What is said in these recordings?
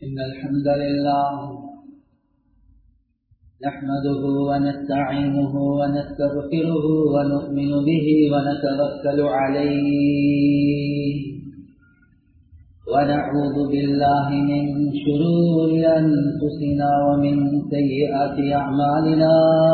إن الحمد لله نحمده ونستعينه ونستغفره ونؤمن به ونتوكل عليه ونعوذ بالله من شرور أنفسنا ومن سيئات أعمالنا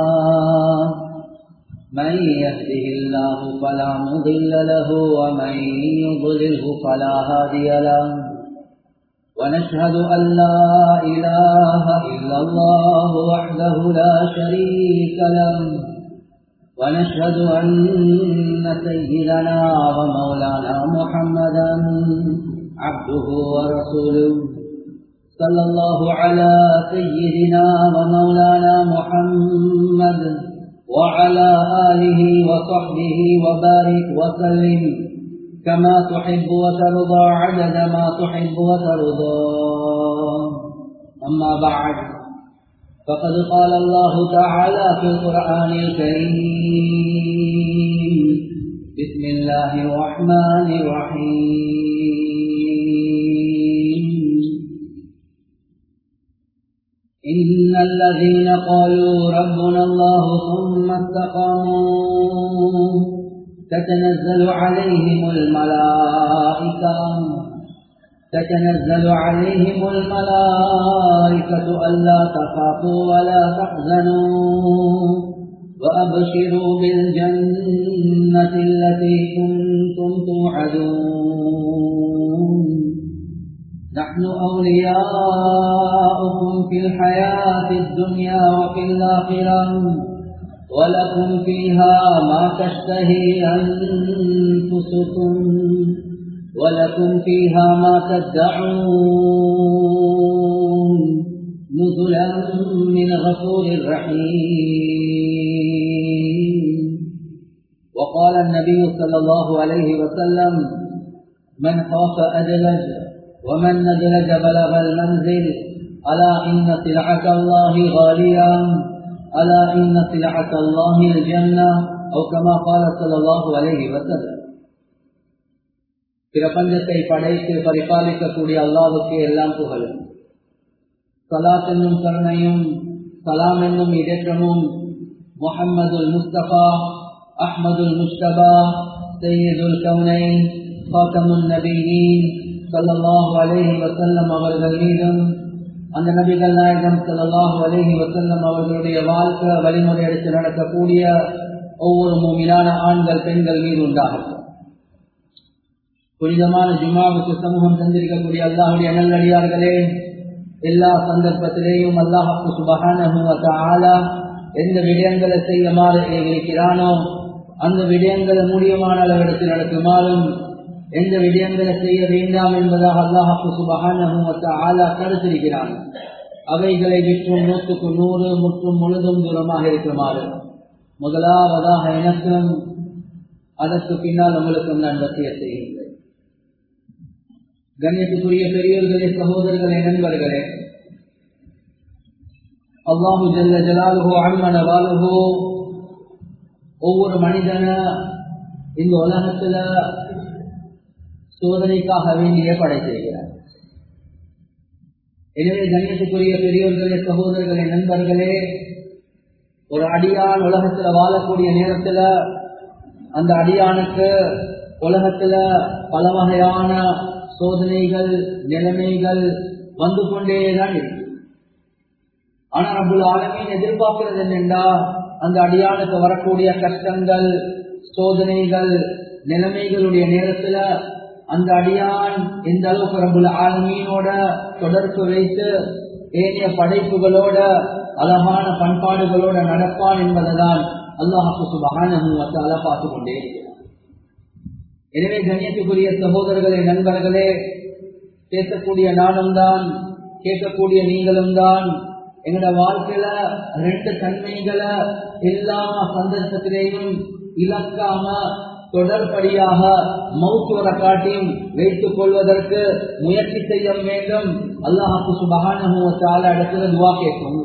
من يهده الله فلا مضل له ومن يضلله فلا هادي له ونشهد أن لا إله إلا الله وحده لا شريك له ونشهد أن سيدنا ومولانا محمدا عبده ورسوله صلى الله على سيدنا ومولانا محمد وعلى آله وصحبه وبارك وسلم كما تحب وترضى عدد ما تحب وترضى أما بعد فقد قال الله تعالى في القرآن الكريم بسم الله الرحمن الرحيم إن الذين قالوا ربنا الله ثم استقاموا تتنزل عليهم الملائكة تتنزل عليهم الملائكة ألا تخافوا ولا تحزنوا وأبشروا بالجنة التي كنتم توعدون نحن أولياؤكم في الحياة الدنيا وفي الآخرة ولكم فيها ما تشتهي أنفسكم ولكم فيها ما تدعون نزلا من غفور رحيم وقال النبي صلى الله عليه وسلم من خاف أدلج ومن ندلج بلغ المنزل ألا إن سلعة الله غالية ألا إن سلعة الله الجنة أو كما قال صلى الله عليه وسلم பிரபஞ்சத்தை படைத்து பரிபாலிக்கக்கூடிய அல்லாவுக்கு எல்லாம் புகழும் சலாத் என்னும் கருணையும் சலாம் என்னும் இதேற்றமும் முஹம்மதுல் முஸ்தபா அஹ்மதுல் முஸ்தபா சையதுல் கவுனைன் ஃபாத்தமுல் நபீன் சல்லாஹு அலேஹி வசல்லம் அவர்கள் மீதும் அந்த நபிகள் நாயகம் சல்லாஹு அலேஹி வசல்லம் அவர்களுடைய வாழ்க்கை வழிமுறை எடுத்து நடக்கக்கூடிய ஒவ்வொரு மூமிலான ஆண்கள் பெண்கள் மீது உண்டாகும் புனிதமான ஜுமாவுக்கு சமூகம் தந்திருக்கக்கூடிய அல்லாஹுடைய நல்லடியார்களே எல்லா சந்தர்ப்பத்திலேயும் அல்லாஹுக்கு சுபகான எந்த விடயங்களை செய்யுமாறு இருக்கிறானோ அந்த விடயங்களை முடியமான அளவிடத்தில் நடக்குமாறும் எந்த விடயங்களை செய்ய வேண்டாம் என்பதாக அல்லாஹாக்கு சுபகான ஆலா தடுத்திருக்கிறான் அவைகளை விற்றும் நூற்றுக்கு நூறு முற்றும் முழுதும் தூரமாக இருக்குமாறு முதலாவதாக எனக்கும் அதற்கு பின்னால் உங்களுக்கும் நான் வசிய செய்யுங்கள் கண்ணியத்துக்குரிய பெரியோர்களே சகோதரர்களே நண்பர்களே அல்லாஹு ஜல்ல ஜலாலுகோ அம்மன வாலுகோ ஒவ்வொரு மனிதன இந்த உலகத்துல சோதனைக்காக வேண்டிய படைத்திருக்கிறார் எனவே கண்ணியத்துக்குரிய பெரியோர்களே சகோதரர்களே நண்பர்களே ஒரு அடியான் உலகத்துல வாழக்கூடிய நேரத்துல அந்த அடியானுக்கு உலகத்துல பல வகையான சோதனைகள் நிலைமைகள் வந்து கொண்டேதான் இருக்கு ஆனா நம்மள ஆளுமையின் எதிர்பார்க்கிறது என்னென்றா அந்த அடியானுக்கு வரக்கூடிய கஷ்டங்கள் சோதனைகள் நிலைமைகளுடைய நேரத்துல அந்த அடியான் எந்த அளவுக்கு ரபுல் ஆளுமீனோட தொடர்பு வைத்து ஏனைய படைப்புகளோட அழகான பண்பாடுகளோட நடப்பான் என்பதுதான் அல்லாஹு சுபகான பார்த்து கொண்டே இருக்கிறார் எனவே கண்ணியத்துக்குரிய சகோதரர்களே நண்பர்களே பேசக்கூடிய நானும் தான் கேட்கக்கூடிய நீங்களும் தான் எங்களோட வாழ்க்கையில ரெண்டு தன்மைகளை எல்லா சந்தர்ப்பத்திலேயும் இலக்காம தொடர்படியாக மௌத்துவர காட்டியும் வைத்துக் கொள்வதற்கு முயற்சி செய்ய வேண்டும் அல்லாஹாக்கு சுபகான இடத்துல துவா கேட்கும்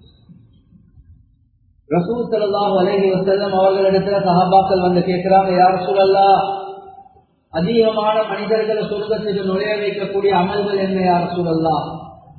ரசூல் சல்லாஹ் அலஹி வசல்லம் அவர்களிடத்துல சஹாபாக்கள் வந்து கேட்கிறாங்க யார் சூழல்லா அதிகமான மனிதர்களை சொர்க்கத்துக்கு நுழைய வைக்கக்கூடிய அமல்கள் என்ன யார் சூழல்லா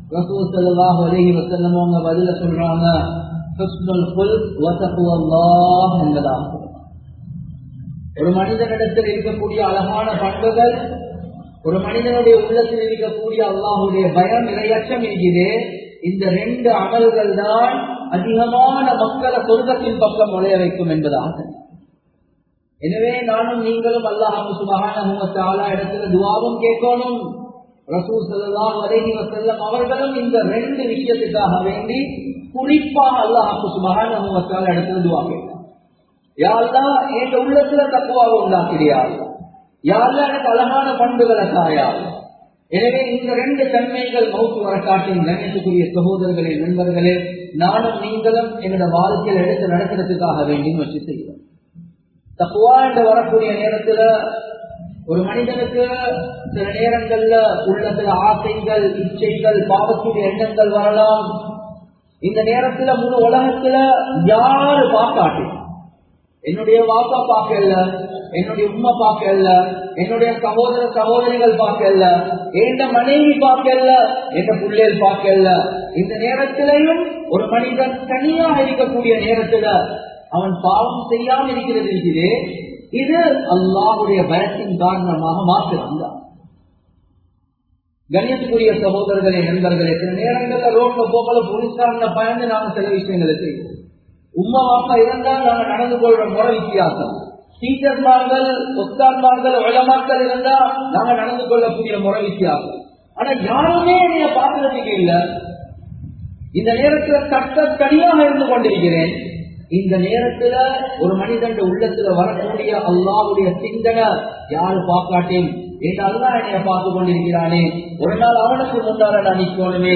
ரசூல் ஸல்லல்லாஹு அலைஹி வஸல்லம் அவங்க பதில சொல்றாங்க ஹுஸ்னுல் குல்க் வ தக்வல்லாஹ் என்பதாக ஒரு மனிதனிடத்தில் இருக்கக்கூடிய அழகான பண்புகள் ஒரு மனிதனுடைய உள்ளத்தில் இருக்கக்கூடிய அல்லாஹுடைய பயம் இரையச்சம் இருக்குது இந்த ரெண்டு அமல்கள் தான் அதிகமான மக்களை சொர்க்கத்தின் பக்கம் நுழைய வைக்கும் என்பதாக எனவே நானும் நீங்களும் அல்லாஹு சுபகான இடத்துல துவாவும் கேட்கணும் ரசூல் சல்லாஹ் அலைஹி வசல்லம் அவர்களும் இந்த ரெண்டு விஷயத்துக்காக வேண்டி குறிப்பாக அல்லாஹு சுபகான இடத்துல துவா கேட்கணும் யாருலா எங்க உள்ளத்துல தக்குவாக உண்டாக்கிறியா யாருலா எனக்கு அழகான பண்புகளை தாயா எனவே இந்த ரெண்டு தன்மைகள் மௌத்து வரக்காட்டின் கணேசுக்குரிய சகோதரர்களே நண்பர்களே நானும் நீங்களும் எங்களோட வாழ்க்கையில் எடுத்து நடக்கிறதுக்காக வேண்டி முயற்சி செய்வோம் தக்குவா என்று வரக்கூடிய நேரத்துல ஒரு மனிதனுக்கு சில நேரங்கள்ல உள்ள சில ஆசைகள் இச்சைகள் பாவத்துடைய எண்ணங்கள் வரலாம் இந்த நேரத்துல முழு உலகத்துல யாரு பார்க்காட்டி என்னுடைய வாப்பா பார்க்கல என்னுடைய உம்மா பார்க்கல என்னுடைய சகோதர சகோதரிகள் பார்க்கல எந்த மனைவி பார்க்கல எந்த பிள்ளைகள் பார்க்கல இந்த நேரத்திலையும் ஒரு மனிதன் தனியாக இருக்கக்கூடிய நேரத்துல அவன் பாவம் செய்யாம இருக்கிறது இருக்குது இது அல்லாஹுடைய பயத்தின் காரணமாக மாற்றிருந்தான் கணியத்துக்குரிய சகோதரர்களே நண்பர்களே சில நேரங்கள்ல ரோட்ல போகல போலீஸ்காரங்க பயந்து நாம சில விஷயங்களை செய்வோம் உம்மா வாப்பா இருந்தால் நாங்க நடந்து கொள்ற முறை வித்தியாசம் டீச்சர்மார்கள் ஒத்தான்மார்கள் உலமாக்கள் இருந்தா நாங்க நடந்து கொள்ளக்கூடிய முறை வித்தியாசம் ஆனா யாருமே என்னைய பாக்குறதுக்கு இல்ல இந்த நேரத்துல கட்ட தனியாக இருந்து கொண்டிருக்கிறேன் இந்த நேரத்துல ஒரு மனிதன் உள்ளத்துல வரக்கூடிய அல்லாவுடைய சிந்தனை யாரு பார்க்காட்டேன் என்று அல்லா என்னைய பார்த்து கொண்டிருக்கிறானே ஒரு நாள் அவனுக்கு முன்னால நான் நிற்கணுமே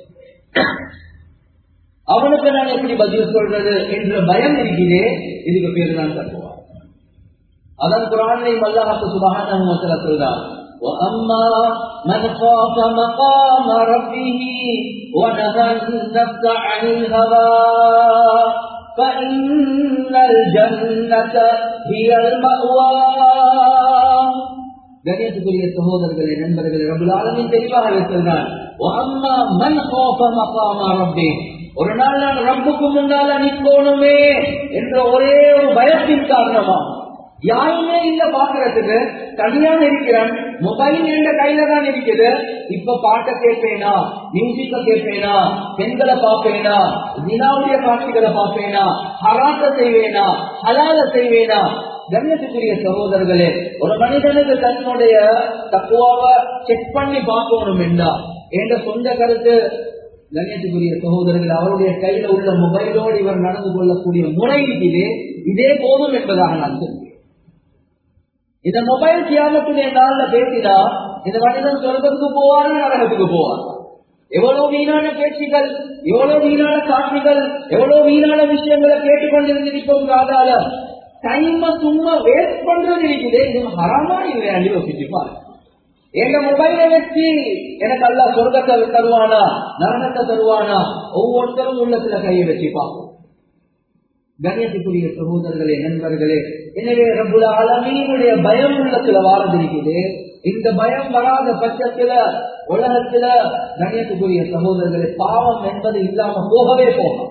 அவனுக்கு நான் எப்படி பதில் சொல்றது என்ற பயம் இருக்கிறே இதுக்கு பேரு தான் தருவார் அதன் குரானை மல்லாஹத்து சுபகான சொல்றார் وأما من خاف مقام ربه ونهى النفس عن الهوى فإن الجنة هي المأوى கணியத்துக்குரிய சகோதரர்களே நண்பர்களே ரபுல் ஆலமின் தெளிவாக இருக்கிறான் அம்மா மன் கோப மகாமா ரப்பே ஒரு நாள் நான் ரப்புக்கு முன்னால நிற்கணுமே என்ற ஒரே ஒரு பயத்தின் காரணமா யாருமே இல்ல பாக்குறதுக்கு தனியாக இருக்கிறான் மொபைல் என்ற கையில தான் இருக்குது இப்ப பாட்டை கேட்பேனா மியூசிக்க கேட்பேனா பெண்களை பார்ப்பேனா தினாவுடைய காட்சிகளை பார்ப்பேனா ஹராத்த செய்வேனா ஹலால செய்வேனா கண்ணியத்துக்குரிய சகோதரர்களே ஒரு மனிதனுக்கு தன்னுடைய தக்குவாவை செக் பண்ணி பார்க்கணும் என்றா என்ற சொந்த கருத்து கண்ணியத்துக்குரிய சகோதரர்கள் அவருடைய கையில உள்ள மொபைலோடு இவர் நடந்து கொள்ளக்கூடிய முறையிலே இதே போதும் என்பதாக நான் சொல்கிறேன் இந்த மொபைல் கியாமத்துடைய நாள்ல பேசினா இந்த மனிதன் சொர்க்கத்துக்கு போவாரு நரகத்துக்கு போவார் எவ்வளவு வீணான பேச்சுகள் எவ்வளவு வீணான காட்சிகள் எவ்வளவு வீணான விஷயங்களை கேட்டுக்கொண்டிருந்திருக்கும் காதால டைம சும்மா வேஸ்ட் பண்றது இருக்குது இது ஹராமா இல்லையா யோசிச்சு பாருங்க எங்க மொபைலை வச்சு எனக்கு அல்ல சொர்க்கத்தை தருவானா நரகத்தை தருவானா ஒவ்வொருத்தரும் உள்ளத்துல கையை வச்சு பார்ப்போம் கண்ணியத்துக்குரிய சகோதரர்களே நண்பர்களே எனவே ரபுல அலமீனுடைய பயம் உள்ளத்துல வாரதிருக்குது இந்த பயம் வராத பட்சத்துல உலகத்துல கண்ணியத்துக்குரிய சகோதரர்களே பாவம் என்பது இல்லாம போகவே போகும்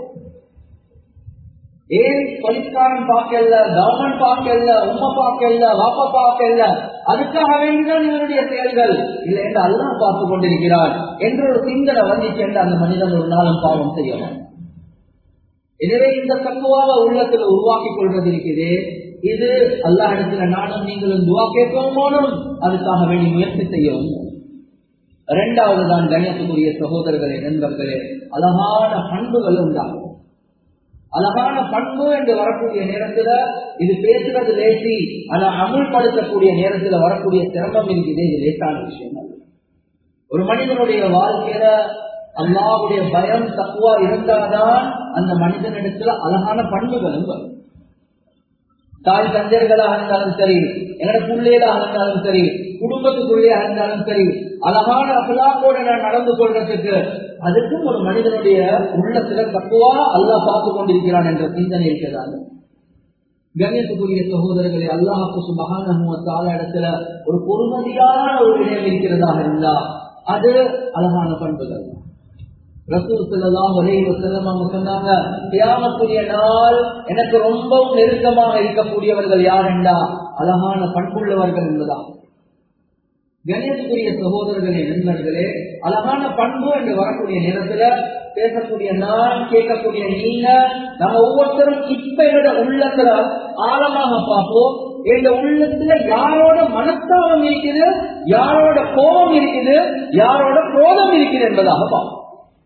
ஏன் போலீஸ்காரன் பார்க்கல கவர்மெண்ட் பார்க்கல உண்மை பார்க்கல வாப்பா பார்க்கல அதுக்காக வேண்டிதான் இவருடைய செயல்கள் இல்லை என்று அல்லா பார்த்து கொண்டிருக்கிறார் என்ற ஒரு சிந்தனை வந்துச்சு என்று அந்த மனிதன் ஒரு நாளும் பாவம் செய்யலாம் எனவே இந்த தக்குவாக உள்ளத்துல உருவாக்கி கொள்வது இருக்குது இது அல்லா இடத்துல நானும் நீங்களும் துவா கேட்கவும் போனும் அதுக்காக வேண்டி முயற்சி செய்யவும் இரண்டாவது தான் கணியத்துக்குரிய சகோதரர்களே நண்பர்களே அழகான பண்புகள் உண்டாகும் அழகான பண்பு என்று வரக்கூடிய நேரத்துல இது பேசுறது லேசி ஆனா அமுல்படுத்தக்கூடிய நேரத்துல வரக்கூடிய சிரமம் இருக்குது இது லேசான விஷயம் அல்ல ஒரு மனிதனுடைய வாழ்க்கையில அல்லாவுடைய பயம் தக்குவா இருந்தால்தான் அந்த மனிதனிடத்துல அழகான பண்புகளும் வரும் தாய் தந்தையர்களாக இருந்தாலும் சரி என்னோட பிள்ளைகளாக இருந்தாலும் சரி குடும்பத்துக்குள்ளேயாக இருந்தாலும் சரி அழகான அகலாக்கோட நான் நடந்து கொள்றதுக்கு அதுக்கும் ஒரு மனிதனுடைய உள்ளத்துல தக்குவா அல்லா பார்த்து கொண்டிருக்கிறான் என்ற சிந்தனை இருக்கிறாங்க கண்ணியத்துக்குரிய சகோதரர்களை அல்லாஹுக்கு சுபகான இடத்துல ஒரு பொறுமதியான ஒரு இடம் இருக்கிறதாக இருந்தா அது அழகான பண்புகள் ரசூல் ஸல்லல்லாஹு அலைஹி வஸல்லம் அவங்க சொன்னாங்க கியாமத்துடைய நாள் எனக்கு ரொம்பவும் நெருக்கமாக இருக்கக்கூடியவர்கள் யார் என்றா அழகான பண்புள்ளவர்கள் என்பதான் கணேசத்துக்குரிய சகோதரர்களே நண்பர்களே அழகான பண்பு என்று வரக்கூடிய நேரத்துல பேசக்கூடிய நான் கேட்கக்கூடிய நீங்க நம்ம ஒவ்வொருத்தரும் இப்ப என்னோட உள்ளத்துல ஆழமாக பார்ப்போம் எங்க உள்ளத்துல யாரோட மனஸ்தாபம் இருக்குது யாரோட கோபம் இருக்குது யாரோட கோபம் இருக்குது என்பதாக பார்ப்போம்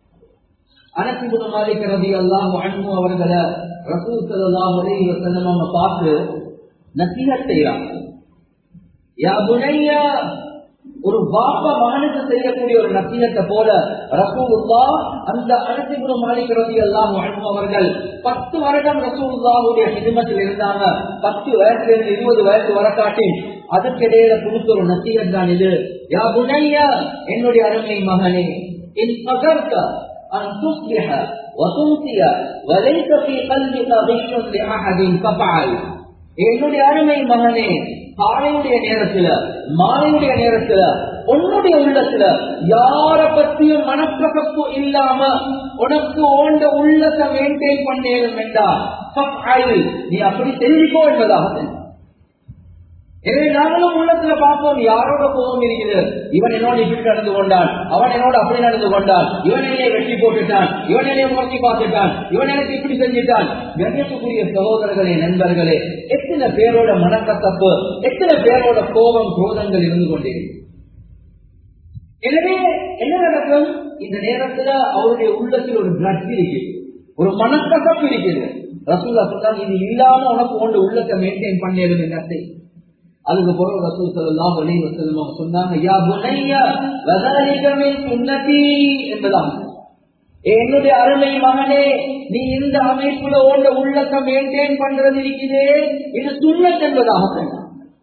அனசிபுன மாலிக் ரதி அல்லாஹ் அன்பு அவர்களை ரசூல் ஸல்லல்லாஹு அலைஹி வஸல்லம் அவங்க பார்த்து நசீஹத் செய்யறாங்க யா புனையா ஒரு பாப்ப மகனுக்கு செய்யக்கூடிய ஒரு நசீகத்தை போல ரசூலுல்லா அந்த அனசிபுர மாலிக் ரதி அல்லாஹ் அன்பு அவர்கள் பத்து வருடம் ரசூலுல்லாவுடைய ஹிதமத்தில் இருந்தாங்க பத்து வயசுல இருந்து இருபது வயசு வர காட்டி அதுக்கிடையில கொடுத்த ஒரு நசீகத் தான் இது யா புனையா என்னுடைய அருமை மகனே இன் பகர்த்த أن تصبح وتمسي وليس في قلبك غش لأحد ففعل என்னுடைய அருமை மகனே காலையுடைய நேரத்துல மாலையுடைய நேரத்துல உன்னுடைய உள்ளத்துல யார பத்தியும் மனக்கசப்பு இல்லாம உனக்கு ஓண்ட உள்ளத்தை மெயின்டைன் பண்ணேனும் என்றால் நீ அப்படி தெரிவிக்கோ என்பதாக எனவே நாங்களும் உள்ளத்துல பார்ப்போம் யாரோட கோபம் இருக்குது இவன் என்னோட இப்படி நடந்து கொண்டான் அவன் என்னோட அப்படி நடந்து கொண்டான் இவன் என்னைய வெட்டி போட்டுட்டான் இவன் என்னைய முறைச்சி பார்த்துட்டான் இவன் எனக்கு இப்படி செஞ்சுட்டான் கண்ணியத்துக்குரிய சகோதரர்களே நண்பர்களே எத்தனை பேரோட மனக்கசப்பு எத்தனை பேரோட கோபம் குரோதங்கள் இருந்து கொண்டிருக்கு எனவே என்ன நடக்கும் இந்த நேரத்துல அவருடைய உள்ளத்தில் ஒரு கிரட்சி இருக்குது ஒரு மனக்கசப்பு இருக்குது ரசூல்லா சொன்னாங்க இது இல்லாம உனக்கு உண்டு உள்ளத்தை மெயின்டைன் பண்ணிடும் என்னத்தை அதுக்கு பிறகு ரசூல் ஸல்லல்லாஹு அலைஹி வஸல்லம் சொன்னாங்க யா புனையா வதலிக மின் சுன்னதி என்பதாக என்னுடைய அருமை மகனே நீ இந்த அமைப்புல ஓண்ட உள்ளத்தை மெயின்டைன் பண்றது இருக்குதே இது சுண்ணத் என்பதாக சொன்னான்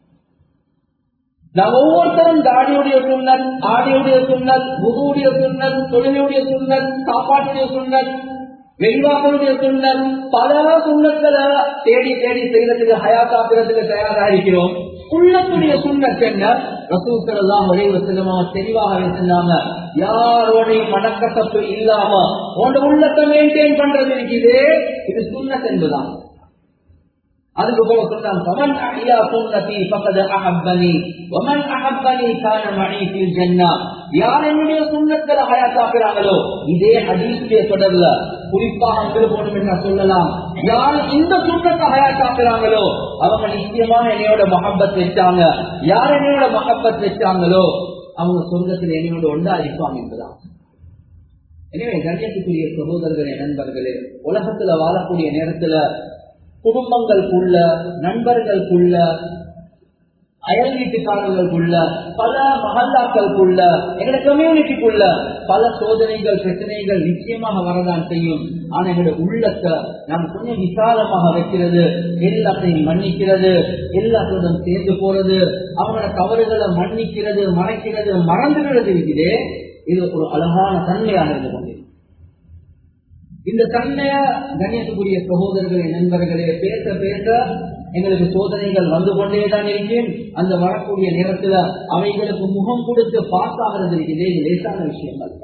நாம் ஒவ்வொருத்தரும் தாடியுடைய சுண்ணல் ஆடியுடைய சுண்ணல் புதுவுடைய சுண்ணல் தொழிலுடைய சுண்ணல் சாப்பாட்டுடைய சுண்ணல் வெளிவாக்களுடைய சுண்ணல் பல சுண்ணங்களை தேடி தேடி செய்யறதுக்கு ஹயாத்தாக்குறதுக்கு தயாரா இருக்கிறோம் உள்ளத்துடைய சுண்ணத் என்ன ரசூசல் எல்லாம் ஒரே வசனமா தெளிவாக சொன்னாங்க யாரோடையும் மனக்கசப்பு இல்லாம உன்னோட உள்ளத்தை மெயின்டைன் பண்றது இருக்குது இது சுண்ணத் என்பதான் அதுக்கு போல சொன்னான் فمن احيا سنتي فقد احبني ومن احبني كان معي في الجنه யார் என்னுடைய சுண்ணத்துல ஹயாத்தாக்குறாங்களோ இதே ஹதீஸுடைய தொடர்ல குறிப்பாக அங்கே போகணும் என்ன சொல்லலாம் யார் இந்த சுண்ணத்தை ஹயாத்தாக்குறாங்களோ அவங்க நிச்சயமா என்னையோட மஹப்பத் வச்சாங்க யார் என்னையோட மஹப்பத் வச்சாங்களோ அவங்க சொந்தத்தில் என்னையோட ஒன்றா இருப்பாங்க என்பதான் எனவே கண்ணியத்துக்குரிய சகோதரர்களே நண்பர்களே உலகத்துல வாழக்கூடிய நேரத்துல குடும்பங்களுக்குள்ள நண்பர்களுக்குள்ள அயல் வீட்டுக்காரர்களுக்குள்ள பல மகல்லாக்களுக்குள்ள எங்க கம்யூனிட்டிக்குள்ள பல சோதனைகள் பிரச்சனைகள் நிச்சயமாக வரதான் செய்யும் ஆனா எங்களுடைய உள்ளத்தை நாம் கொஞ்சம் விசாலமாக வைக்கிறது எல்லாத்தையும் மன்னிக்கிறது எல்லாத்துடன் சேர்ந்து போறது அவங்களோட தவறுகளை மன்னிக்கிறது மறைக்கிறது மறந்துகிறது இருக்குது இது ஒரு அழகான தன்மையாக இருந்து கொண்டிருக்கிறது இந்த தன்மைய கண்ணியத்துக்குரிய சகோதரர்களே நண்பர்களே பேச பேச எங்களுக்கு சோதனைகள் வந்து கொண்டேதான் இருக்கேன் அந்த வரக்கூடிய நேரத்துல அவைகளுக்கு முகம் கொடுத்து பாசாகிறது இருக்குது இது லேசான விஷயங்கள்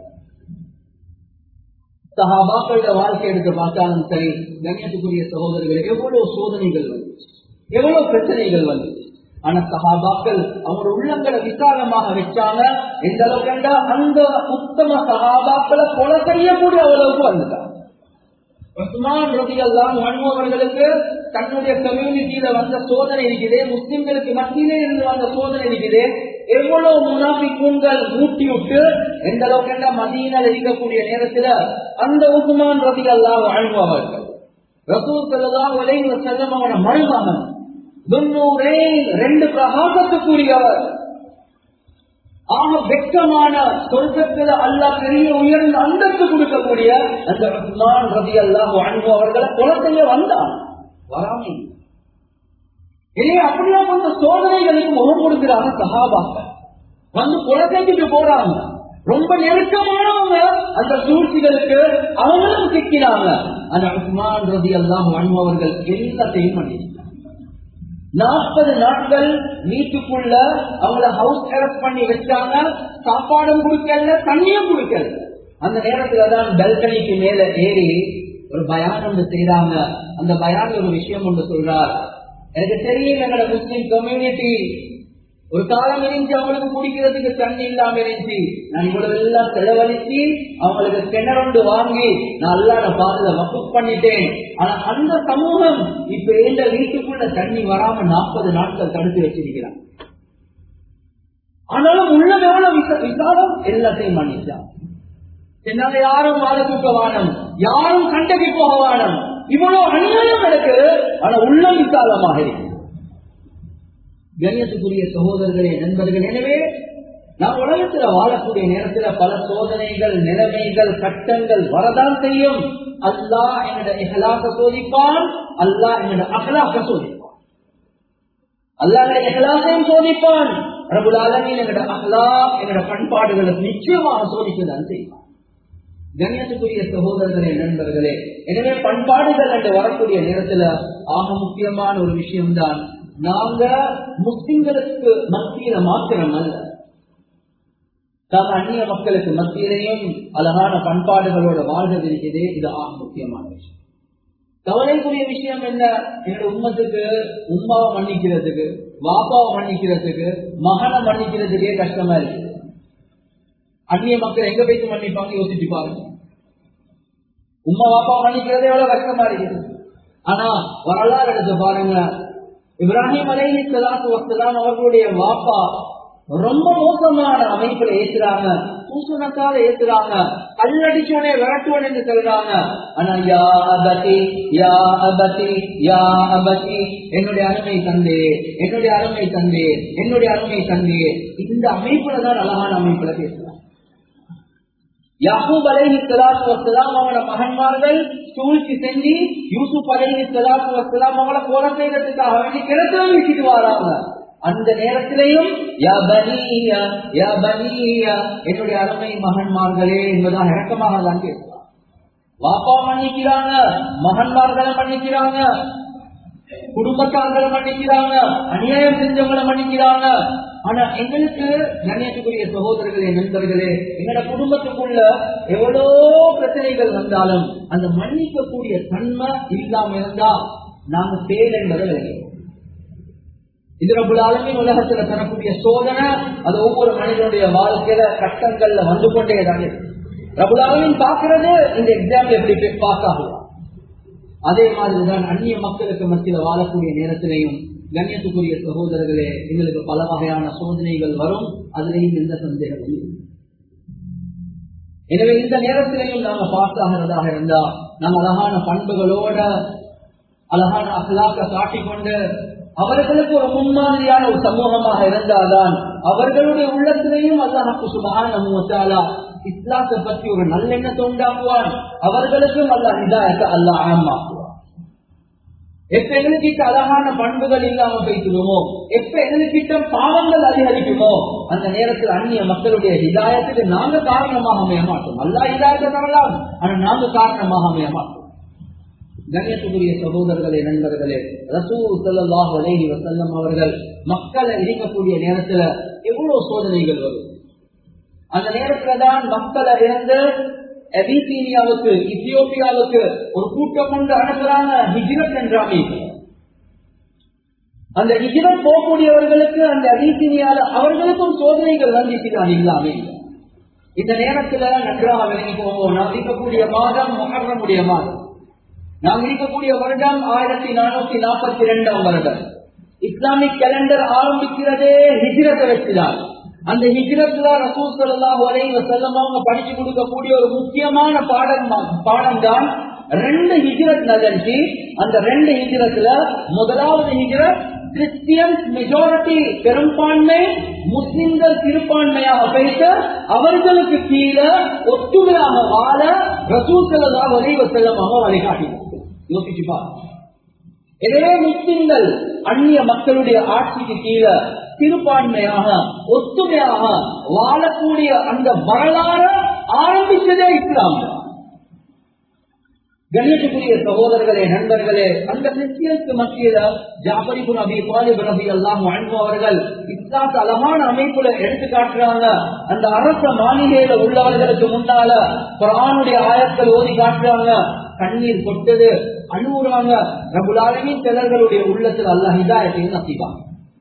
சகாபாக்களோட வாழ்க்கை எடுத்து பார்த்தாலும் சரி கண்ணியத்துக்குரிய சகோதரர்களே எவ்வளவு சோதனைகள் வந்து எவ்வளவு பிரச்சனைகள் வந்து ஆனா சகாபாக்கள் அவங்களோட உள்ளங்களை விசாலமாக வச்சாங்க எந்த அளவுக்கு அந்த உத்தம சகாபாக்களை கொலை செய்யக்கூடிய அளவுக்கு வந்துட்டாங்க உஸ்மான் ரபி அல்லாம் அவர்களுக்கு தன்னுடைய கம்யூனிட்டியில வந்த சோதனை இருக்குது முஸ்லிம்களுக்கு மத்தியிலே இருந்து வந்த சோதனை இருக்குது எவ்வளவு முனாபிக்குங்கள் ஊட்டி விட்டு எந்த அளவுக்கு மதியினால் இருக்கக்கூடிய நேரத்துல அந்த உஸ்மான் ரபி அல்லாம் வாழ்வார்கள் ரசூல் செல்லலாம் விளைவு செல்லம் அவன மருமகன் துன்னூரே ரெண்டு பிரகாசத்துக்குரியவர் ஆக வெக்கமான சொர்க்கத்துல அல்லா பெரிய உயர்ந்த அந்தஸ்து கொடுக்கக்கூடிய அந்த உஸ்மான் ரதி அல்லாஹ் அன்பு அவர்களை குலத்தையே வந்தான் வராமை இதே அப்படியே அந்த சோதனைகளுக்கு முகம் கொடுக்கிறாங்க சகாபாக்கள் வந்து கொலை செஞ்சுட்டு போறாங்க ரொம்ப நெருக்கமானவங்க அந்த சூழ்ச்சிகளுக்கு அவங்களும் சிக்கிறாங்க அந்த உஸ்மான் ரதி அல்லாஹ் அன்பு அவர்கள் எல்லாத்தையும் பண்ணிருக்காங்க நாற்பது நாட்கள் வீட்டுக்குள்ள அவங்கள ஹவுஸ் அரெஸ்ட் பண்ணி வச்சாங்க சாப்பாடும் கொடுக்கல தண்ணியும் கொடுக்கல அந்த நேரத்துல தான் பெல்கனிக்கு மேல ஏறி ஒரு பயான் ஒன்று செய்யறாங்க அந்த பயான் ஒரு விஷயம் ஒன்று சொல்றார் எனக்கு தெரியும் எங்களோட முஸ்லிம் கம்யூனிட்டி ஒரு காலம் இருந்துச்சு அவங்களுக்கு குடிக்கிறதுக்கு தண்ணி இல்லாம இருந்துச்சு நான் இவ்வளவு எல்லாம் செலவழிச்சு அவங்களுக்கு கிணறுண்டு வாங்கி நான் அல்லாத பாதையில வகுப்பு பண்ணிட்டேன் ஆனா அந்த சமூகம் இப்ப எந்த வீட்டுக்குள்ள தண்ணி வராம நாற்பது நாட்கள் தடுத்து வச்சிருக்கிறான் ஆனாலும் உள்ள எவ்வளவு விசா- விசாலம் எல்லாத்தையும் மன்னிச்சான் என்னால யாரும் வாழ தூக்க வானம் யாரும் சண்டைக்கு போக வானம் இவ்வளவு அநியாயம் நடக்குது ஆனா உள்ளம் விசாலமாக இருக்கு கண்ணியத்துக்குரிய சகோதரர்களே நண்பர்கள் எனவே நாம் உலகத்துல வாழக்கூடிய நேரத்துல பல சோதனைகள் நிலைமைகள் கட்டங்கள் வரதான் செய்யும் அல்லாஹ் என்னோட இஹலாக்க சோதிப்பான் அல்லாஹ் என்னோட அகலாக்க சோதிப்பான் அல்லாஹ் என்னோட இஹலாசையும் சோதிப்பான் ரபுல் ஆலமீன் என்னோட அகலா என்னோட பண்பாடுகளை நிச்சயமாக சோதிக்கதான் செய்வான் கண்ணியத்துக்குரிய சகோதரர்களே நண்பர்களே எனவே பண்பாடுகள் என்று வரக்கூடிய நேரத்துல ஆக முக்கியமான ஒரு விஷயம்தான் நாங்க முஸ்லிம்களுக்கு மத்தியில மாத்திரம் அல்ல நாம் அந்நிய மக்களுக்கு மத்தியிலையும் அழகான பண்பாடுகளோட வாழ்றது இருக்குது இது ஆக முக்கியமான விஷயம் கவலைக்குரிய விஷயம் என்ன என்னோட உம்மத்துக்கு உம்மாவை மன்னிக்கிறதுக்கு வாப்பாவை மன்னிக்கிறதுக்கு மகனை மன்னிக்கிறதுக்கே கஷ்டமா இருக்கு அந்நிய மக்கள் எங்க போயிட்டு மன்னிப்பாங்க யோசிச்சு பாருங்க உம்மா வாப்பா மன்னிக்கிறதே எவ்வளவு கஷ்டமா இருக்குது ஆனா வரலாறு எடுத்து பாருங்க இப்ராஹிம் அலைஹி ஸலாத்து வஸலாம் அவர்களுடைய வாப்பா ரொம்ப மோசமான அமைப்புல ஏத்துறாங்க பூசணக்கால ஏத்துறாங்க கல்லடிச்சோனே விரட்டுவன் என்று சொல்றாங்க ஆனா யா அபதி யா அபதி யா அபதி என்னுடைய அருமை தந்தே என்னுடைய அருமை தந்தே என்னுடைய அருமை தந்தே இந்த அமைப்புல தான் அழகான அமைப்புல பேசுறாங்க யாக்கூப் அலைஹி ஸலாத்து வஸ்ஸலாம் அவங்களோட மகன்மார்கள் சூழ்ச்சி செஞ்சு யூசுப் அலைஹி ஸலாத்து வஸ்ஸலாம் அவங்கள கொலை செய்யறதுக்காக வேண்டி கிணத்துல வீசிட்டு வராங்க அந்த நேரத்திலையும் யா பனியா யா பனியா என்னுடைய அருமை மகன்மார்களே என்பதாக இறக்கமாக தான் கேட்கிறார் வாப்பா மன்னிக்கிறாங்க மகன்மார்களை மன்னிக்கிறாங்க குடும்பத்தார்களை மன்னிக்கிறாங்க அநியாயம் செஞ்சவங்களை மன்னிக்கிறாங்க ஆனா எங்களுக்கு கண்ணியத்துக்குரிய சகோதரர்களே நண்பர்களே எங்களோட குடும்பத்துக்குள்ள எவ்வளோ பிரச்சனைகள் வந்தாலும் அந்த மன்னிக்கக்கூடிய தன்மை இல்லாம இருந்தா நாங்க செயல் என்பதை விளங்குகிறோம் இது ரபுல் ஆலமின் உலகத்துல தரக்கூடிய சோதனை அது ஒவ்வொரு மனிதனுடைய வாழ்க்கையில கட்டங்கள்ல வந்து கொண்டே தான் இருக்கு. ரபுல் ஆலமின் பார்க்கிறது இந்த எக்ஸாம் எப்படி பாஸ் ஆகலாம் அதே மாதிரிதான் அந்நிய மக்களுக்கு மத்தியில் வாழக்கூடிய நேரத்திலையும் கண்ணியத்துக்குரிய சகோதரர்களே எங்களுக்கு பல வகையான சோதனைகள் வரும் அதிலையும் எந்த சந்தேகமும் இல்லை. எனவே இந்த நேரத்திலையும் நாம பாஸ் ஆகிறதாக இருந்தா நம்ம அழகான பண்புகளோட அழகான அகலாக்க காட்டிக்கொண்டு அவர்களுக்கு ஒரு முன்மாதிரியான ஒரு சமூகமாக இருந்தால்தான் அவர்களுடைய உள்ளத்திலையும் அல்லாஹு சுபஹான இஸ்லாத்தை பற்றி ஒரு நல்லெண்ணத்தை உண்டாக்குவான் அவர்களுக்கும் அல்ல இதாயத்தை அல்லாஹ் ஆமாக்குவான் எப்ப எங்களுக்கிட்ட அழகான பண்புகள் இல்லாம போய்க்கிறோமோ எப்ப எங்களுக்கிட்ட பாவங்கள் அதிகரிக்குமோ அந்த நேரத்தில் அந்நிய மக்களுடைய ஹிதாயத்துக்கு நாங்க காரணமாக அமைய மாட்டோம் அல்லா ஹிதாயத்தை தரலாம் ஆனா நாங்க காரணமாக அமைய மாட்டோம் கண்ணியத்துக்குரிய சகோதரர்களே நண்பர்களே ரசூ சல்லாஹ் அலைஹி வசல்லம் அவர்கள் மக்களை இருக்கக்கூடிய நேரத்துல எவ்வளவு சோதனைகள் வரும் அந்த நேரத்துல தான் மக்களை இருந்து எபிசீனியாவுக்கு இத்தியோப்பியாவுக்கு ஒரு கூட்டம் கொண்டு அனுப்புறாங்க ஹிஜ்ரத் என்ற அமைப்பு அந்த ஹிஜ்ரத் போகக்கூடியவர்களுக்கு அந்த அபிசீனியால அவர்களுக்கும் சோதனைகள் வந்துச்சுதான் இல்லாமே இந்த நேரத்துல நன்றாக விலகி போவோம் நாம் இருக்கக்கூடிய மாதம் மகரமுடைய மாதம் நாம் இருக்கக்கூடிய வருடம் ஆயிரத்தி நானூத்தி நாற்பத்தி இரண்டாம் வருடம் இஸ்லாமிக் கேலண்டர் ஆரம்பிக்கிறதே ஹிஜ்ரத்தை வச்சுதான் அந்த ஹிஜ்ரத்ல ரசூல் சல்லாஹூ அலைவ செல்லம் அவங்க படிச்சு கொடுக்கக்கூடிய ஒரு முக்கியமான பாடம் பாடம் தான் ரெண்டு ஹிஜ்ரத் நடந்துச்சு அந்த ரெண்டு ஹிஜ்ரத்ல முதலாவது ஹிஜ்ரத் கிறிஸ்டியன்ஸ் மெஜாரிட்டி பெரும்பான்மை முஸ்லிம்கள் சிறுபான்மையாக பேச அவர்களுக்கு கீழே ஒற்றுமையாக வாழ ரசூல் சல்லாஹூ அலைவ செல்லம் அவங்க வழிகாட்டினார் யோசிச்சு பாருங்க எனவே முஸ்லிம்கள் அந்நிய மக்களுடைய ஆட்சிக்கு கீழே சிறுபான்மையாக ஒத்துமையாக வாழக்கூடிய அந்த வரலாறு ஆரம்பிச்சதே இஸ்லாம் கண்ணியத்துக்குரிய சகோதரர்களே நண்பர்களே அந்த கிறிஸ்டியனுக்கு மத்தியில ஜாபரிபு நபி பாலிபு நபி எல்லாம் வாழ்ந்தவர்கள் இஸ்லாத்து அழகான அமைப்புல எடுத்து காட்டுறாங்க அந்த அரச மாளிகையில உள்ளவர்களுக்கு முன்னால குரானுடைய ஆயத்தில் ஓதி காட்டுறாங்க கண்ணீர் கொட்டது அழுகுறாங்க ரகுலாலுமே சிலர்களுடைய உள்ளத்தில் அல்ல ஹிதாயத்தையும் நசிவாங்க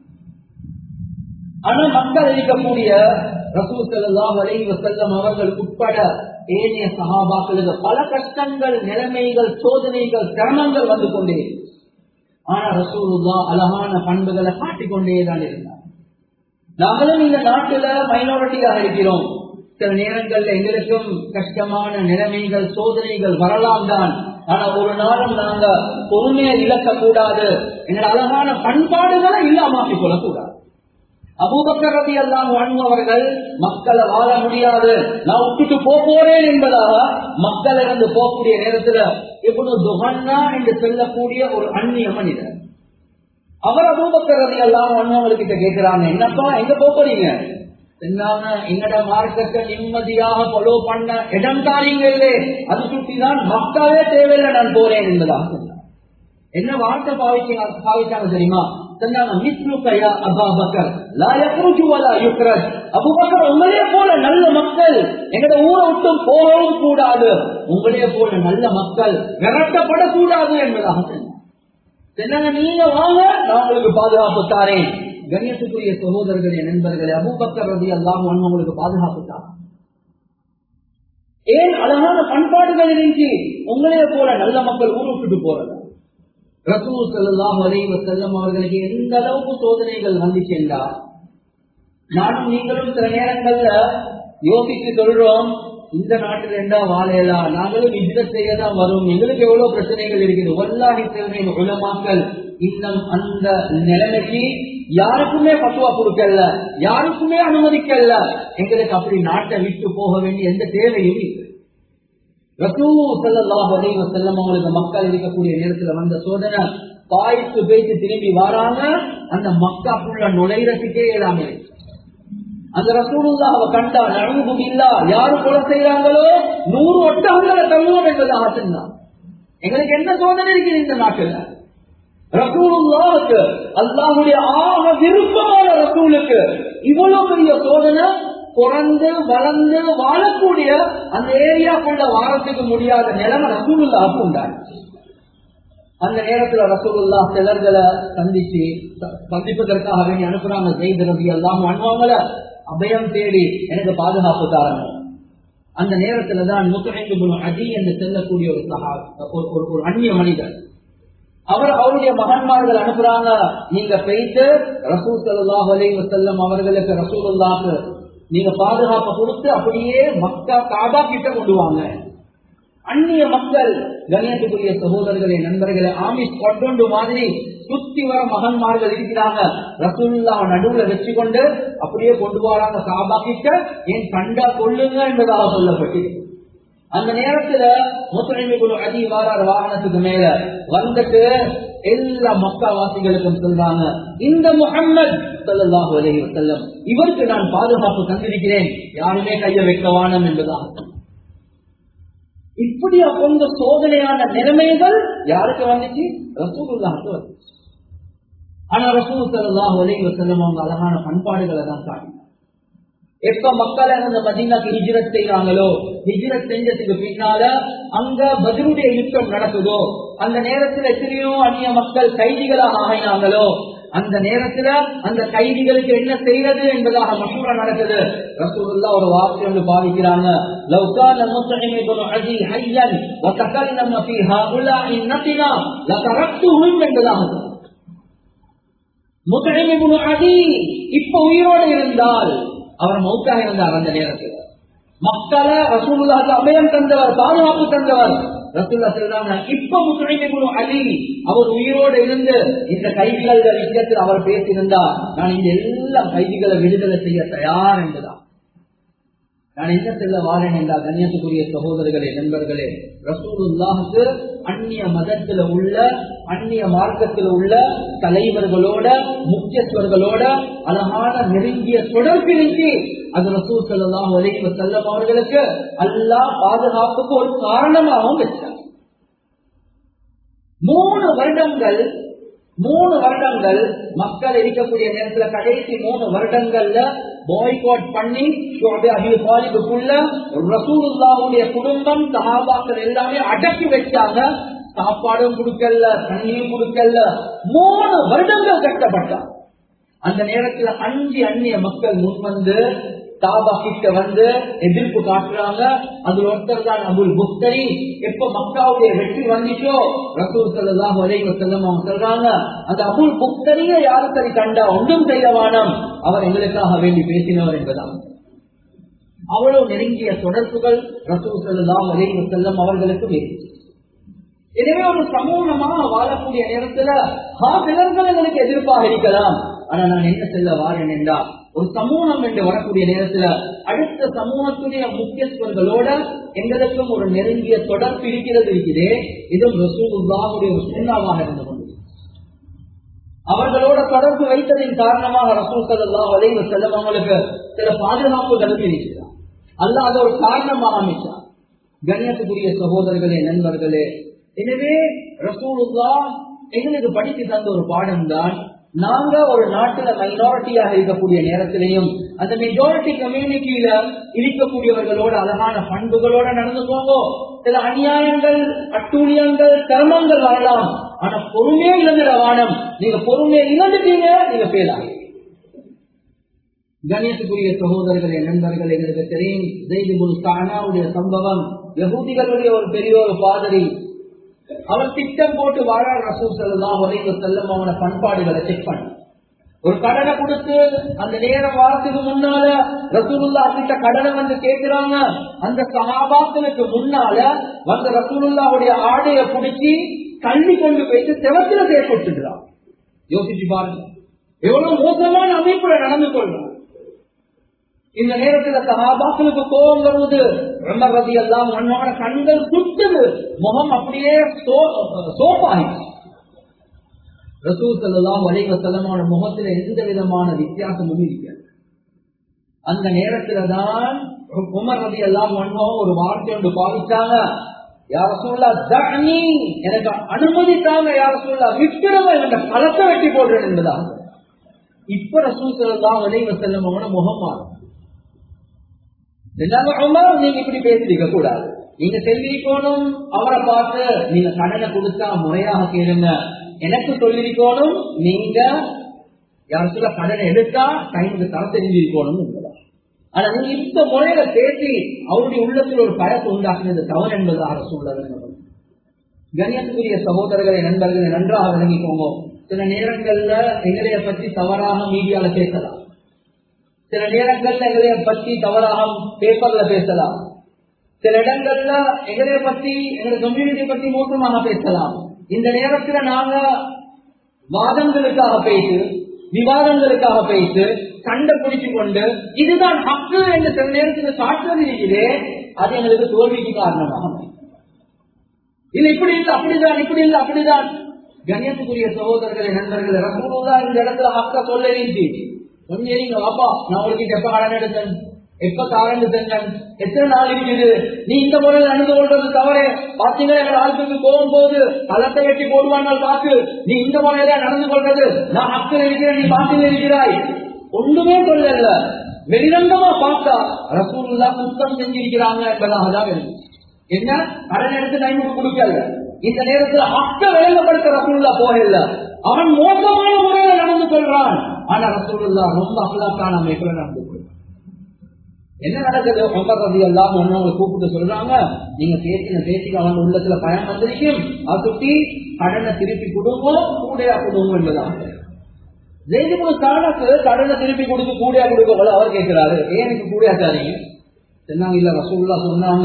ஆனா மக்கள் இருக்கக்கூடிய ரசூல் செல்லாம் வலைவ செல்லம் அவர்கள் உட்பட ஏனைய சகாபாக்களுக்கு பல கஷ்டங்கள் நிலைமைகள் சோதனைகள் சிரமங்கள் வந்து கொண்டே ஆனா ரசூலுல்லா அழகான பண்புகளை காட்டிக்கொண்டே தான் இருந்தார் நாங்களும் இந்த நாட்டுல மைனாரிட்டியாக இருக்கிறோம் சில நேரங்கள்ல எங்களுக்கும் கஷ்டமான நிலைமைகள் சோதனைகள் வரலாம் தான் ஆனா ஒரு நாளும் நாங்க பொறுமையை இழக்க கூடாது எங்களோட அழகான பண்பாடுகளை இல்லாமக்கிக் கொள்ளக்கூடாது அபூபக்கர் ரதி எல்லாம் வாழ்ந்தவர்கள் மக்களை வாழ முடியாது நான் விட்டுட்டு போறேன் என்பதாக மக்கள் இருந்து போகக்கூடிய நேரத்துல இப்படி துகன்னா என்று சொல்லக்கூடிய ஒரு அந்நிய மனிதர் அவர் அபூபக்கர் ரதி எல்லாம் வாழ்ந்தவங்ககிட்ட கேட்கிறாங்க என்னப்பா எங்க போறீங்க என்னான எங்கட மார்க்கத்தை நிம்மதியாக ஃபாலோ பண்ண இடம் தாரீங்களே அது சுட்டிதான் மக்களே தேவையில்லை நான் போறேன் என்பதாக சொன்னார் என்ன வார்த்தை பாவிச்சாங்க பாவிச்சாங்க தெரியுமா சொன்னாங்க மிஸ்லுக்கையா அபாபக்கர் லா யக்ருஜு வலா யுக்ரஜ் அபூபக்கர் உங்களே போல நல்ல மக்கள் எங்கட ஊரை விட்டு போகவும் கூடாது உங்களே போல நல்ல மக்கள் விரட்டப்படக்கூடாது என்பதாக சொன்னாங்க சொன்னாங்க நீங்க வாங்க நான் உங்களுக்கு பாதுகாப்பு தாரேன் கண்ணியத்துக்குரிய சகோதரர்களே நண்பர்களே அபூபக்கர் ரதி அல்லாஹ் உங்களுக்கு பாதுகாப்பு தாரேன் ஏன் அழகான பண்பாடுகள் இருந்துச்சு உங்களே போல நல்ல மக்கள் ஊர் விட்டுட்டு போறது ரசூல் செல்லாம் வரைவ செல்லம் அவர்களுக்கு எந்த அளவுக்கு சோதனைகள் வந்துச்சு என்றால் நானும் நீங்களும் சில நேரங்கள்ல யோசித்து சொல்றோம் இந்த நாட்டில் இருந்தா வாழையலாம் நாங்களும் இஜ்ரத் செய்ய தான் வரும் எங்களுக்கு எவ்வளவு பிரச்சனைகள் இருக்குது வல்லாஹி செல்மை உலமாக்கள் இன்னும் அந்த நிலைமைக்கு யாருக்குமே பத்துவா கொடுக்கல யாருக்குமே அனுமதிக்கல எங்களுக்கு அப்படி நாட்டை விட்டு போக வேண்டிய எந்த தேவையும் இல்லை செல்லம் அவங்களுக்கு மக்கள் இருக்கக்கூடிய நேரத்துல வந்த சோதனை தாய்க்கு பேச்சு திரும்பி வராங்க அந்த மக்காக்குள்ள நுழைறதுக்கே எல்லாமே அந்த ரசூலுல்லாவை கண்டா நழுவு இல்லா யாரு கொலை செய்யறாங்களோ நூறு ஒட்டகங்களை தள்ளுவோம் என்பது ஆசைதான் எங்களுக்கு என்ன சோதனை இருக்குது இந்த நாட்டுல ரசூலுல்லாவுக்கு அல்லாஹுடைய ஆக விருப்பமான ரசூலுக்கு இவ்வளவு பெரிய சோதனை பிறந்து வளர்ந்து வாழக்கூடிய அந்த ஏரியா கொண்ட வாரத்துக்கு முடியாத நிலைமை ரசூலுல்லாவுக்கு உண்டாச்சு அந்த நேரத்துல ரசூலுல்லா சிலர்களை சந்திச்சு சந்திப்பதற்காக வேண்டி அனுப்புறாங்க ஜெயித் ரவி எல்லாம் அனுபவங்கள அபயம் தேடி எனக்கு பாதுகாப்பு தாரங்க அந்த நேரத்துல தான் முத்துரைந்து அதி என்று செல்லக்கூடிய ஒரு சகா ஒரு ஒரு அந்நிய மனிதர் அவர் அவருடைய மகன்மார்கள் அனுப்புறாங்க நீங்க போயிட்டு ரசூல் சல்லாஹ் அலி வசல்லம் அவர்களுக்கு ரசூலுல்லாக்கு நீங்க பாதுகாப்பு கொடுத்து அப்படியே மக்கா காபா கிட்ட கொண்டு வாங்க அந்நிய மக்கள் கணியத்துக்குரிய சகோதரர்களே நண்பர்களே ஆமிஷ் கொண்டு மாதிரி சுத்தி வர மகன்மார்கள் இருக்கிறாங்க ரசூல்லா நடுவுல வச்சு கொண்டு அப்படியே கொண்டு வராங்க காபா கிட்ட ஏன் கண்டா கொள்ளுங்க என்பதாக சொல்லப்பட்டு அந்த நேரத்துல முத்தரைமை குழு அதி வாரார் வாகனத்துக்கு மேல வந்துட்டு எல்லா மக்காவாசிகளுக்கும் சொல்றாங்க இந்த முகம்மது சல்லாஹு அலஹி வசல்லம் இவருக்கு நான் பாதுகாப்பு தந்திருக்கிறேன் யாருமே கைய வைக்கவானம் என்பதாக இப்படி அப்பந்த சோதனையான நிலைமைகள் யாருக்கு வந்துச்சு ரசூலுல்லாஹுக்கு வந்துச்சு ஆனா ரசூல் சல்லாஹு அலஹி வசல்லம் அவங்க அழகான பண்பாடுகளை தான் காட்டினார் எப்ப மக்கள் அந்த மதீனாக்கு ஹிஜ்ரத் செய்யறாங்களோ ஹிஜ்ரத் செஞ்சதுக்கு பின்னால அங்க பதிலுடைய யுத்தம் நடக்குதோ அந்த நேரத்துல எத்தனையோ அந்நிய மக்கள் கைதிகளாக ஆகினாங்களோ அந்த நேரத்துல அந்த கைதிகளுக்கு என்ன செய்யறது என்பதாக மசூரா நடக்குது ரசூலுல்லா ஒரு வார்த்தை வந்து பாதிக்கிறாங்க لو كان المطعم بن عدي حيا وتكلم في هؤلاء النتنا لتركتهم என்பதாக முத்தழிமை குணு அதி இப்ப உயிரோடு இருந்தால் அவர் மௌத்தாக இருந்தார் அந்த நேரத்தில் மக்களை ரசூலுல்லாக்கு அபயம் தந்தவர் பாதுகாப்பு தந்தவர் ரசூல்லா சொல்றாங்க இப்ப முத்துழைமை குழு அலி அவர் உயிரோடு இருந்து இந்த கைதிகள் விஷயத்தில் அவர் பேசியிருந்தார் நான் இந்த எல்லா கைதிகளை விடுதலை செய்ய தயார் என்பதா நான் என்ன செல்ல வாரேன் என்றால் கண்ணியத்துக்குரிய சகோதரர்களே நண்பர்களே ரசூலுல்லாஹுக்கு அந்நிய மதத்துல உள்ள அந்நிய மார்க்கத்தில் உள்ள தலைவர்களோட முக்கியஸ்வர்களோட அழகான நெருங்கிய தொடர்பு இருக்கு அது ரசூல் சல்லாஹ் அலைவ செல்லம் அவர்களுக்கு அல்லா பாதுகாப்புக்கு ஒரு காரணமாகவும் வச்சார் மூணு வருடங்கள் மூணு வருடங்கள் மக்கள் இருக்கக்கூடிய நேரத்துல கடைசி மூணு வருடங்கள்ல பாய்காட் பண்ணி பாலிபுக்குள்ள ரசூலுல்லாவுடைய குடும்பம் சஹாபாக்கள் எல்லாமே அடக்கி வச்சாங்க சாப்பாடும் கொடுக்கல தண்ணியும் கொடுக்கல மூணு வருடங்கள் கஷ்டப்பட்டாங்க அந்த நேரத்துல அஞ்சு அந்நிய மக்கள் முன் வந்து தாபா கிட்ட வந்து எதிர்ப்பு காட்டுறாங்க அதுல ஒருத்தர் தான் அபுல் புஸ்தரி எப்ப மக்காவுடைய வெற்றி வந்துச்சோ ரசூல் சல்லாஹ் அலைவ செல்லம் அவங்க சொல்றாங்க அந்த அபுல் புஸ்தரிய யாரு சரி கண்டா ஒன்றும் செய்யவானம் அவர் எங்களுக்காக வேண்டி பேசினவர் என்பதான் அவ்வளவு நெருங்கிய தொடர்புகள் ரசூல் சல்லாஹ் அலைவ செல்லம் அவர்களுக்கு இருந்துச்சு எனவே ஒரு சமூகமாக வாழக்கூடிய நேரத்துல சிலர்கள் எங்களுக்கு எதிர்ப்பாக இருக்கலாம் ஆனா நான் என்ன செல்ல வாரேன் என்றால் ஒரு சமூகம் என்று வரக்கூடிய நேரத்துல அடுத்த சமூகத்துடைய முக்கியத்துவங்களோட எங்களுக்கும் ஒரு நெருங்கிய தொடர்பு இருக்கிறது இருக்கிறே இதுவும் ரசூலுல்லாவுடைய ஒரு சுண்ணாவாக இருந்து கொண்டு அவர்களோட தொடர்பு வைத்ததின் காரணமாக ரசூல் சல்லா வலைவ செல்லம் அவங்களுக்கு சில பாதுகாப்புகள் இருக்கிறார் அல்லாத ஒரு காரணமாக அமைச்சார் கண்ணியத்துக்குரிய சகோதரர்களே நண்பர்களே எனவே ரசூலுல்லா எங்களுக்கு படித்து தந்த ஒரு பாடம் தான் நாங்க ஒரு நாட்டுல மைனாரிட்டியாக இருக்கக்கூடிய நேரத்திலையும் அந்த மெஜாரிட்டி கம்யூனிட்டியில இருக்கக்கூடியவர்களோட அழகான பண்புகளோட நடந்து போங்கோ சில அநியாயங்கள் அட்டூழியங்கள் கர்மங்கள் வரலாம் ஆனா பொறுமையே இழந்துட வானம் நீங்க பொறுமையை இழந்துட்டீங்க நீங்க பேலாங்க கணியத்துக்குரிய சகோதரர்களே நண்பர்கள் எங்களுக்கு தெரியும் ஜெய்திபுல் சானாவுடைய சம்பவம் யகூதிகளுடைய ஒரு பெரிய ஒரு பாதரி அவர் திட்டம் போட்டு வாழார் ரசூல் செல்லாம் உதவி செல்லும் அவன பண்பாடுகளை செக் பண்ண ஒரு கடனை கொடுத்து அந்த நேரம் வாரத்துக்கு முன்னால ரசூலுல்லா கிட்ட கடனை வந்து கேட்கிறாங்க அந்த சகாபாக்களுக்கு முன்னால வந்த ரசூலுல்லாவுடைய ஆடையை பிடிச்சி தள்ளி கொண்டு போயிட்டு செவத்துல சேர்த்துட்டுறான் யோசிச்சு பாருங்க எவ்வளவு மோசமான அமைப்புல நடந்து கொள்றான் இந்த நேரத்துல சகாபாக்களுக்கு கோபம் வருவது ரொம்ப ரதி எல்லாம் மண்ணோட கண்கள் சுட்டுது முகம் அப்படியே சோப்பாயிடுச்சு ரசூல் செல்லாம் வலைவ செல்லமோட முகத்துல எந்த விதமான வித்தியாசமும் இருக்கிறது அந்த நேரத்துல தான் உமர் ரதி எல்லாம் மண்ணோம் ஒரு வார்த்தை ஒன்று பாதிச்சாங்க யார சொல்லா தனி எனக்கு அனுமதித்தாங்க யார சொல்லா விட்டுறவ என்ற பழத்தை வெட்டி போடுறேன் என்பதாக இப்ப ரசூல் செல்லாம் வலைவ செல்லமோட முகம் மாறும் நீங்க இப்படி பேசிருக்க கூடாது நீங்க செல்லிக்கோணும் அவரை பார்த்து நீங்க கடனை கொடுத்தா முறையாக கேளுங்க எனக்கு சொல்லிருக்கணும் நீங்க யார் சொல்ல கடனை எடுத்தா டைமுக்கு தர தெரிஞ்சிருக்கணும் ஆனா நீங்க இந்த முறையில பேசி அவருடைய உள்ளத்தில் ஒரு பயத்தை உண்டாக்குறது தவறு என்பதாக சூழல் கணியத்துக்குரிய சகோதரர்களை நண்பர்களை நன்றாக விளங்கிக்கோங்க சில நேரங்கள்ல எங்களைய பற்றி தவறாக மீடியால பேசலாம் சில நேரங்கள்ல எங்களைய பத்தி தவறாக பேப்பர்ல பேசலாம் சில இடங்கள்ல எங்களைய பத்தி எங்களை கம்யூனிட்டி பத்தி மோசமாக பேசலாம் இந்த நேரத்துல நாங்க வாதங்களுக்காக பேசு விவாதங்களுக்காக பேசு சண்டை பிடிச்சு கொண்டு இதுதான் ஹக்கு என்று சில நேரத்தில் சாட்டுவது இருக்குது அது எங்களுக்கு தோல்விக்கு காரணமாக இல்ல இப்படி இல்லை அப்படிதான் இப்படி இல்லை அப்படிதான் கண்ணியத்துக்குரிய சகோதரர்களை நண்பர்கள் ரசூலுல்லா இந்த இடத்துல ஹக்க சொல்ல இருந்துச்சு கொஞ்சம் நீங்க வாப்பா நான் உங்களுக்கு எப்ப கடன் எடுத்தேன் எப்ப தாரண்டு செஞ்சேன் எத்தனை நாள் இருக்குது நீ இந்த முறையில் நடந்து கொள்றது தவறு பாத்தீங்கன்னா எங்க ஆளுக்கு போகும் போது களத்தை வெட்டி போடுவாங்க பார்த்து நீ இந்த முறையில நடந்து கொள்றது நான் அக்கறை இருக்கிறேன் நீ பாத்தில் இருக்கிறாய் ஒண்ணுமே சொல்லல வெளிரங்கமா பார்த்தா ரசூல்லா குத்தம் செஞ்சிருக்கிறாங்க என்பதாக தான் இருக்கு என்ன கடன் எடுத்து டைமுக்கு கொடுக்கல இந்த நேரத்துல அக்க விளங்கப்படுத்த ரசூல்லா போகல அவன் மோசமான முறையில நடந்து கொள்றான் ஆனா ரசூல்லா ரொம்ப அகலாக்கான அமைப்புல நடந்து கொள்றான் என்ன நடக்குது ஒன்பது ரதி எல்லாம் ஒன்னவங்களை கூப்பிட்டு சொல்றாங்க நீங்க பேசின பேசிக்க அவன் உள்ளத்துல பயம் வந்திருக்கும் அதுட்டி கடனை திருப்பி கொடுவோம் கூடையா கொடுவோம் என்பதான் ஜெயிதிபுர ஸ்தானத்து கடனை திருப்பி கொடுத்து கூடையா கொடுக்க அவர் கேட்கிறாரு ஏன் எனக்கு கூடையா தாரீங்க சொன்னாங்க இல்ல ரசூல்லா சொன்னாங்க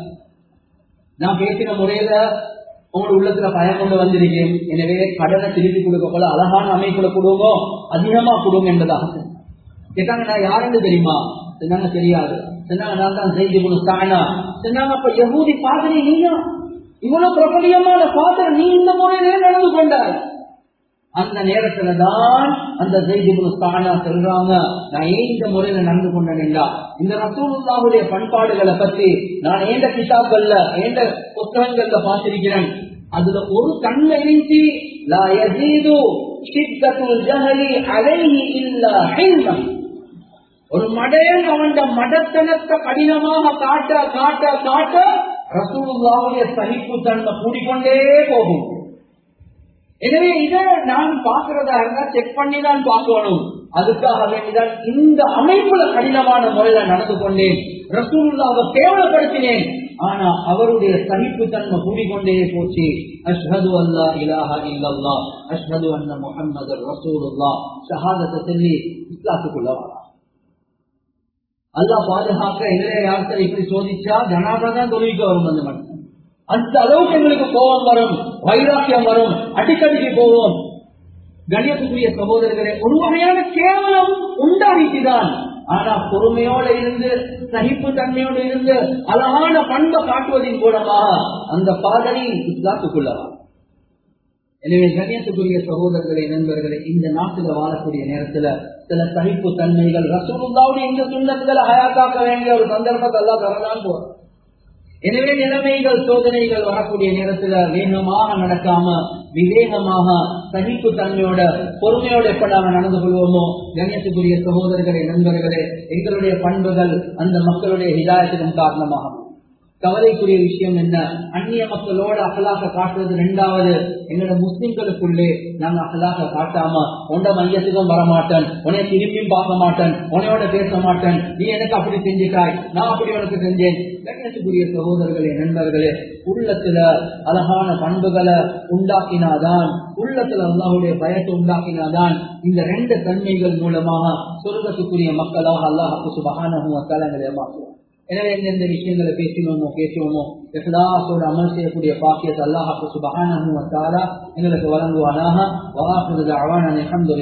நான் பேசின முறையில உங்களோட உள்ளத்துல பயம் கொண்டு வந்திருக்கேன் எனவே கடனை திருப்பி கொடுக்க போல அழகான அமைப்புல கொடுவோம் அதிகமா கொடுங்க என்பதாக கேட்டாங்க நான் யாருன்னு தெரியுமா சொன்னாங்க தெரியாது சொன்னாங்க நான் தான் செய்தி குழு தானா சொன்னாங்க அப்ப யகூதி பாதிரி நீங்க இவ்வளவு பிரபலியமான பாத்திர நீ இந்த முறையிலே நடந்து கொண்டாய் அந்த நேரத்துல தான் அந்த செய்தி குழு தானா சொல்றாங்க நான் ஏன் இந்த முறையில நடந்து கொண்டேன் இந்த ரசூலுல்லாவுடைய பண்பாடுகளை பத்தி நான் ஏண்ட கிதாப்கள்ல ஏண்ட புத்தகங்கள்ல பார்த்திருக்கிறேன் அதுல ஒரு தன்மை இருந்துச்சு லா யஸீது ஷித்தத்துல் ஜஹலி அலைஹி இல்லா ஹில்மன் ஒரு மடையன் அவன் மடத்தனத்தை கடினமாக காட்ட காட்ட காட்ட ரசூலுல்லாவுடைய சகிப்பு தன்மை கூடிக்கொண்டே போகும் எனவே இதை நான் பார்க்கிறதா இருந்தா செக் பண்ணி தான் பார்க்கணும் அதுக்காக வேண்டிதான் இந்த அமைப்புல கடினமான முறையில நடந்து கொண்டேன் ரசூலுல்லாவை கேவலப்படுத்தினேன் ஆனா அவருடைய சகிப்பு தன்மை கூடிக்கொண்டே போச்சு அஷ்ஹது அல்லா இலாஹா இல்லல்லா அஷ்ஹது அன்ன முஹம்மது ரசூலுல்லா ஷஹாதத்தை சொல்லி இஸ்லாத்துக்குள்ள வரா அல்லா பாதுகாக்க எதிரே யார்கிட்ட இப்படி சோதிச்சா ஜனாதா தான் தொழுவிக்க வரும் அந்த மனுஷன் அந்த அளவுக்கு எங்களுக்கு கோபம் வரும் வைராக்கியம் வரும் அடிக்கடிக்கு போவோம் கணியத்துக்குரிய சகோதரர்களே ஒரு வகையான கேவலம் உண்டாகிட்டுதான் ஆனா பொறுமையோட இருந்து சகிப்பு தன்மையோடு இருந்து அழகான பண்பை காட்டுவதன் மூலமாக அந்த பாதனை இஸ்லாத்துக்குள்ளவா எனவே கண்ணியத்துக்குரிய சகோதரர்களே நண்பர்களே இந்த நாட்டில் வாழக்கூடிய நேரத்துல சில சகிப்பு தன்மைகள் ரசூலுல்லாவுடைய இந்த சுண்ணத்துகளை ஹயாத்தாக்க வேண்டிய ஒரு சந்தர்ப்பத்தை எல்லாம் தரதான் போறோம் எனவே நிலைமைகள் சோதனைகள் வரக்கூடிய நேரத்துல வேகமாக நடக்காம விவேகமாக சகிப்பு தன்மையோட பொறுமையோட எப்ப நாம நடந்து கொள்வோமோ கண்ணியத்துக்குரிய சகோதரர்களே நண்பர்களே எங்களுடைய பண்புகள் அந்த மக்களுடைய ஹிதாயத்தின் காரணமாகும் கவலைக்குரிய விஷயம் என்ன அந்நிய மக்களோட அகலாக காட்டுறது ரெண்டாவது எங்களோட முஸ்லிம்களுக்குள்ளே நாங்க அகலாக காட்டாம உண்ட மையத்துக்கும் வரமாட்டேன் உன்னை திரும்பியும் பார்க்க மாட்டேன் உன்னையோட பேச மாட்டேன் நீ எனக்கு அப்படி செஞ்சுட்டாய் நான் அப்படி உனக்கு செஞ்சேன் கண்ணியத்துக்குரிய சகோதரர்களே நண்பர்களே உள்ளத்துல அழகான பண்புகளை உண்டாக்கினாதான் உள்ளத்துல அல்லாஹுடைய பயத்தை உண்டாக்கினாதான் இந்த ரெண்டு தன்மைகள் மூலமாக சொர்க்கத்துக்குரிய மக்களாக அல்லாஹு சுபகான எங்களை மாற்றுவோம் எனவே எந்தெந்த விஷயங்களை பேசினோமோ பேசுவோமோ இஹ்லாஸோட அமல் செய்யக்கூடிய பாக்கியத்தை அல்லாஹ் சுபஹானஹு வ தஆலா எங்களுக்கு வழங்குவானாக வஆஹிரு தஅவானா அல்ஹம்துலில்லாஹ்